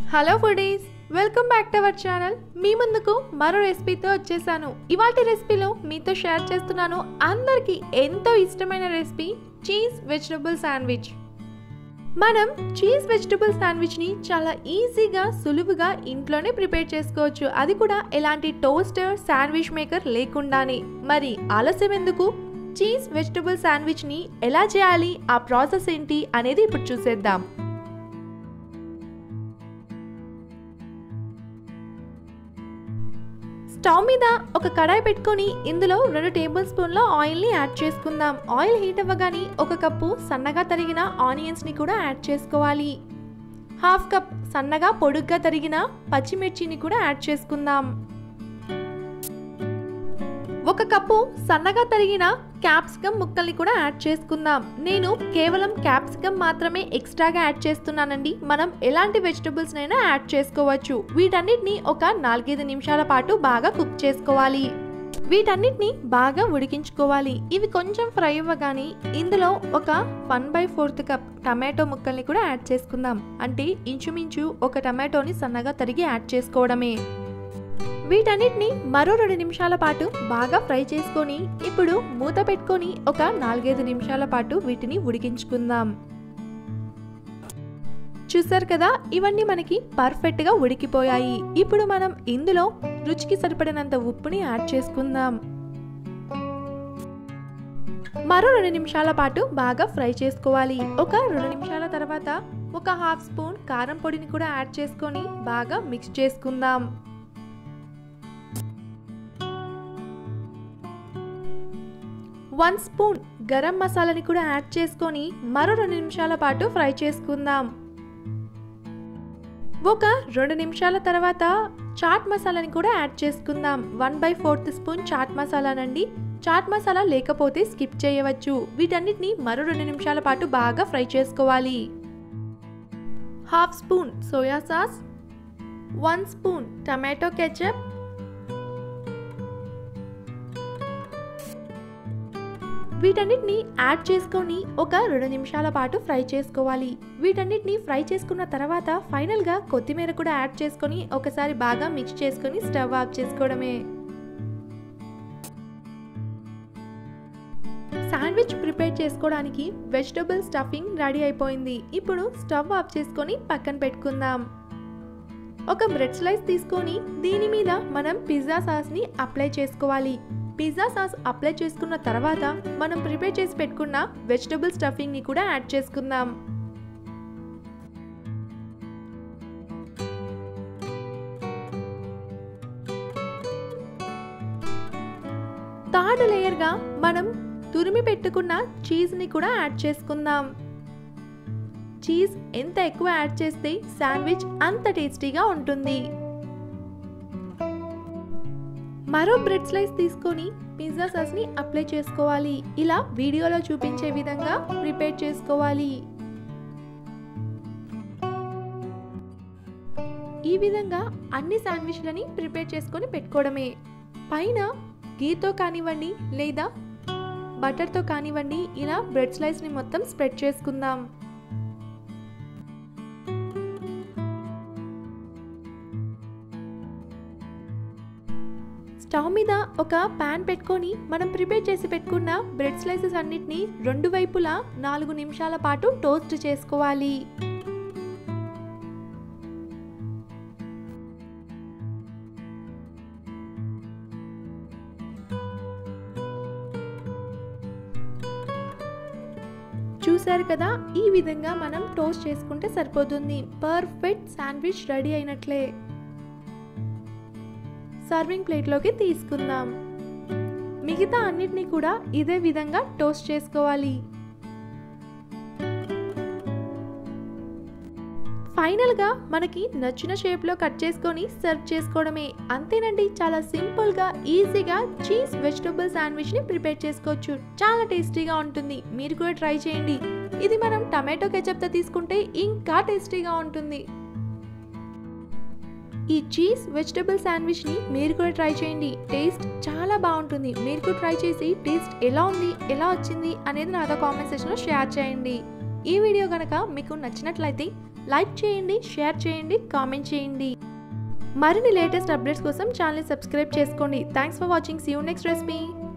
hello foodies welcome back to our channel మీ ముందుకు మరో రెసిపీతో వచ్చేసాను ఇవాటి రెసిపీలో మీతో షేర్ చేస్తున్నాను అందరికీ ఎంతో ఇష్టమైన రెసిపీ చీజ్ వెజిటబుల్ శాండ్విచ్ మనం చీజ్ వెజిటబుల్ శాండ్విచ్ని చాలా ఈజీగా సులువుగా ఇంట్లోనే ప్రిపేర్ చేసుకోవచ్చు అది కూడా ఎలాంటి టోస్టర్ శాండ్విచ్ మేకర్ లేకుండానే మరి ఆలస్యం ఎందుకు చీజ్ వెజిటబుల్ శాండ్విచ్ని ఎలా చేయాలి ఆ ప్రాసెస్ ఏంటి అనేది ఇప్పుడు చూసేద్దాం స్టవ్ మీద ఒక కడాయి పెట్టుకొని ఇందులో రెండు టేబుల్ స్పూన్ల ఆయిల్ని యాడ్ చేసుకుందాం ఆయిల్ హీట్ అవ్వగానే ఒక కప్పు సన్నగా తరిగిన ఆనియన్స్ని కూడా యాడ్ చేసుకోవాలి హాఫ్ కప్ సన్నగా పొడుగ్గా తరిగిన పచ్చిమిర్చిని కూడా యాడ్ చేసుకుందాం ఒక కప్పు సన్నగా తరిగిన క్యాప్సికమ్ ముక్కల్ని కూడా యాడ్ చేసుకుందాం నేను కేవలం క్యాప్సికమ్ మాత్రమే ఎక్స్ట్రాగా యాడ్ చేస్తున్నానండి మనం ఎలాంటి వెజిటబుల్స్ అయినా యాడ్ చేసుకోవచ్చు వీటన్నిటిని ఒక నాలుగైదు నిమిషాల పాటు బాగా కుక్ చేసుకోవాలి వీటన్నిటిని బాగా ఉడికించుకోవాలి ఇవి కొంచెం ఫ్రై అవ్వగానే ఇందులో ఒక one by fourth cup tomato ముక్కల్ని కూడా యాడ్ చేసుకుందాం అంటే ఇంచుమించు ఒక టమాటోని సన్నగా తరిగి యాడ్ చేసుకోవడమే వీటన్నిటిని మరో రెండు నిమిషాల పాటు బాగా ఫ్రై చేసుకొని ఇప్పుడు మూత పెట్టుకొని ఒక నాలుగైదు నిమిషాల పాటు వీటిని ఉడికించుకుందాం చూసారు కదా ఇవన్నీ మనకి పర్ఫెక్ట్గా ఉడికిపోయాయి ఇప్పుడు మనం ఇందులో రుచికి సరిపడినంత ఉప్పుని యాడ్ చేసుకుందాం మరో రెండు నిమిషాల పాటు బాగా ఫ్రై చేసుకోవాలి ఒక రెండు నిమిషాల తర్వాత ఒక హాఫ్ స్పూన్ కారం పొడిని కూడా యాడ్ చేసుకొని బాగా మిక్స్ చేసుకుందాం వన్ స్పూన్ గరం మసాలాని కూడా యాడ్ చేసుకొని మరో రెండు నిమిషాల పాటు ఫ్రై చేసుకుందాం ఒక రెండు నిమిషాల తర్వాత చాట్ మసాలాని కూడా యాడ్ చేసుకుందాం one by fourth spoon chaat మసాలానండి చాట్ మసాలా లేకపోతే స్కిప్ చేయవచ్చు వీటన్నిటిని మరో రెండు నిమిషాల పాటు బాగా ఫ్రై చేసుకోవాలి half spoon soya sauce one spoon tomato ketchup వీటన్నిటిని యాడ్ చేసుకొని ఒక రెండు నిమిషాల పాటు ఫ్రై చేసుకోవాలి వీటన్నిటిని ఫ్రై చేసుకున్న తర్వాత ఫైనల్గా కొత్తిమీర కూడా యాడ్ చేసుకొని ఒకసారి బాగా మిక్స్ చేసుకొని స్టవ్ ఆఫ్ చేసుకోవడమే శాండ్విచ్ ప్రిపేర్ చేసుకోవడానికి వెజిటబుల్ స్టఫింగ్ రెడీ అయిపోయింది ఇప్పుడు స్టవ్ ఆఫ్ చేసుకొని పక్కన పెట్టుకుందాం ఒక బ్రెడ్ స్లైస్ తీసుకొని దీని మీద మనం పిజ్జా సాస్ని అప్లై చేసుకోవాలి పిజ్జా సాస్ అప్లై చేసుకున్న తర్వాత మనం ప్రిపేర్ చేసి పెట్టుకున్న వెజిటబుల్ స్టఫింగ్ని కూడా యాడ్ చేసుకుందాం థర్డ్ లేయర్గా మనం తురిమి పెట్టుకున్న చీజ్ని కూడా యాడ్ చేసుకుందాం చీజ్ ఎంత ఎక్కువ యాడ్ చేస్తే శాండ్విచ్ అంత టేస్టీగా ఉంటుంది మరో బ్రెడ్ స్లైస్ తీసుకొని పిజ్జా సాస్ని అప్లై చేసుకోవాలి ఇలా వీడియోలో చూపించే విధంగా ప్రిపేర్ చేసుకోవాలి ఈ విధంగా అన్ని శాండ్విచ్లని ప్రిపేర్ చేసుకొని పెట్టుకోవడమే పైన గీతో కానివ్వండి లేదా బటర్తో కానివ్వండి ఇలా బ్రెడ్ స్లైస్ని మొత్తం స్ప్రెడ్ చేసుకుందాం స్టవ్ మీద ఒక ప్యాన్ పెట్టుకొని మనం ప్రిపేర్ చేసి పెట్టుకున్న బ్రెడ్ స్లైసెస్ అన్నిటిని రెండు వైపులా నాలుగు నిమిషాల పాటు టోస్ట్ చేసుకోవాలి చూసారు కదా ఈ విధంగా మనం టోస్ట్ చేసుకుంటే సరిపోతుంది పర్ఫెక్ట్ శాండ్విచ్ రెడీ అయినట్లే సర్వింగ్ ప్లేట్లోకి తీసుకుందాం మిగతా అన్నిటినీ కూడా ఇదే విధంగా టోస్ట్ చేసుకోవాలి ఫైనల్గా మనకి నచ్చిన షేప్లో కట్ చేసుకొని సర్వ్ చేసుకోవడమే అంతేనండి చాలా సింపుల్గా ఈజీగా చీజ్ వెజిటబుల్ శాండ్విచ్ని ప్రిపేర్ చేసుకోవచ్చు చాలా టేస్టీగా ఉంటుంది మీరు కూడా ట్రై చేయండి ఇది మనం టమాటో కెచప్తో తీసుకుంటే ఇంకా టేస్టీగా ఉంటుంది ఈ చీజ్ వెజిటబుల్ శాండ్విచ్ని మీరు కూడా ట్రై చేయండి టేస్ట్ చాలా బాగుంటుంది మీరు కూడా ట్రై చేసి టేస్ట్ ఎలా ఉంది ఎలా వచ్చింది అనేది నాతో కామెంట్ సెక్షన్లో షేర్ చేయండి ఈ వీడియో కనుక మీకు నచ్చినట్లయితే లైక్ చేయండి షేర్ చేయండి కామెంట్ చేయండి మరిన్ని లేటెస్ట్ అప్డేట్స్ కోసం ఛానల్ సబ్స్క్రైబ్ చేసుకోండి thanks for watching see you next recipe